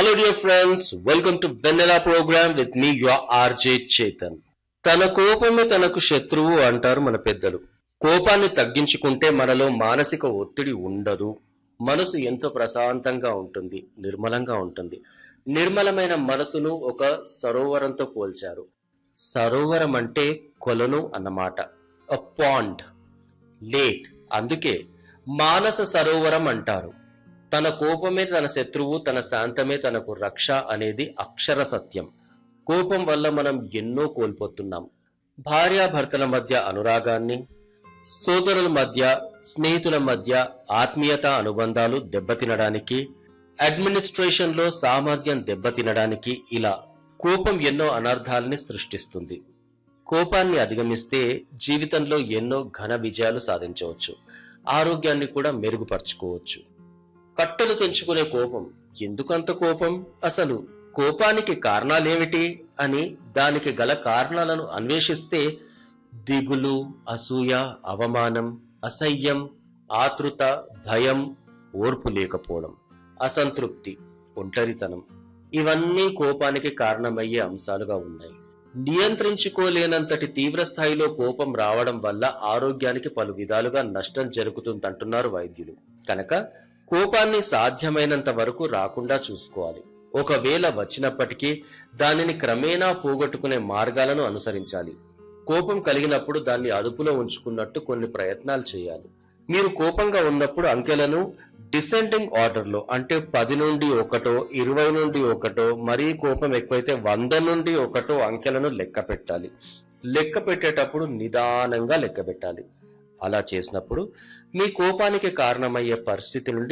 Hello dear friends, welcome to Vanilla program with me your RJ Chetan. తన కోపమే తనకు శత్రువు అంటారు మన పెద్దలు కోపాన్ని తగ్గించుకుంటే మనలో మానసిక ఒత్తిడి ఉండదు మనసు ఎంతో ప్రశాంతంగా ఉంటుంది నిర్మలంగా ఉంటుంది నిర్మలమైన మనసును ఒక సరోవరంతో పోల్చారు సరోవరం అంటే కొలను అన్నమాట అ పాండ్ లేక్ అందుకే మానస సరోవరం అంటారు తన కోపమే తన శత్రువు తన శాంతమే తనకు రక్ష అనేది అక్షర సత్యం కోపం వల్ల మనం ఎన్నో కోల్పోతున్నాం భార్యాభర్తల మధ్య అనురాగాన్ని సోదరుల మధ్య స్నేహితుల మధ్య ఆత్మీయత అనుబంధాలు దెబ్బతినడానికి అడ్మినిస్ట్రేషన్లో సామర్థ్యం దెబ్బతినడానికి ఇలా కోపం ఎన్నో అనర్థాలని సృష్టిస్తుంది కోపాన్ని అధిగమిస్తే జీవితంలో ఎన్నో ఘన విజయాలు సాధించవచ్చు ఆరోగ్యాన్ని కూడా మెరుగుపరుచుకోవచ్చు కట్టలు తెంచుకునే కోపం ఎందుకంత కోపం అసలు కోపానికి కారణాలేమిటి అని దానికి గల కారణాలను అన్వేషిస్తే దిగులు అసూయ అవమానం అసహ్యం ఆతృత భయం ఓర్పు లేకపోవడం అసంతృప్తి ఒంటరితనం ఇవన్నీ కోపానికి కారణమయ్యే అంశాలుగా ఉన్నాయి నియంత్రించుకోలేనంతటి తీవ్ర స్థాయిలో కోపం రావడం వల్ల ఆరోగ్యానికి పలు విధాలుగా నష్టం జరుగుతుందంటున్నారు వైద్యులు కనుక కోపాన్ని సాధ్యమైనంత వరకు రాకుండా చూసుకోవాలి ఒకవేళ వచ్చినప్పటికీ దానిని క్రమేణా పోగొట్టుకునే మార్గాలను అనుసరించాలి కోపం కలిగినప్పుడు దాన్ని అదుపులో ఉంచుకున్నట్టు కొన్ని ప్రయత్నాలు చేయాలి మీరు కోపంగా ఉన్నప్పుడు అంకెలను డిసెండింగ్ ఆర్డర్లో అంటే పది నుండి ఒకటో ఇరవై నుండి ఒకటో మరీ కోపం ఎక్కువైతే వంద నుండి ఒకటో అంకెలను లెక్క పెట్టాలి లెక్క పెట్టేటప్పుడు నిదానంగా లెక్క పెట్టాలి అలా చేసినప్పుడు మీ కోపానికి కారణమయ్యే పరిస్థితి నుండి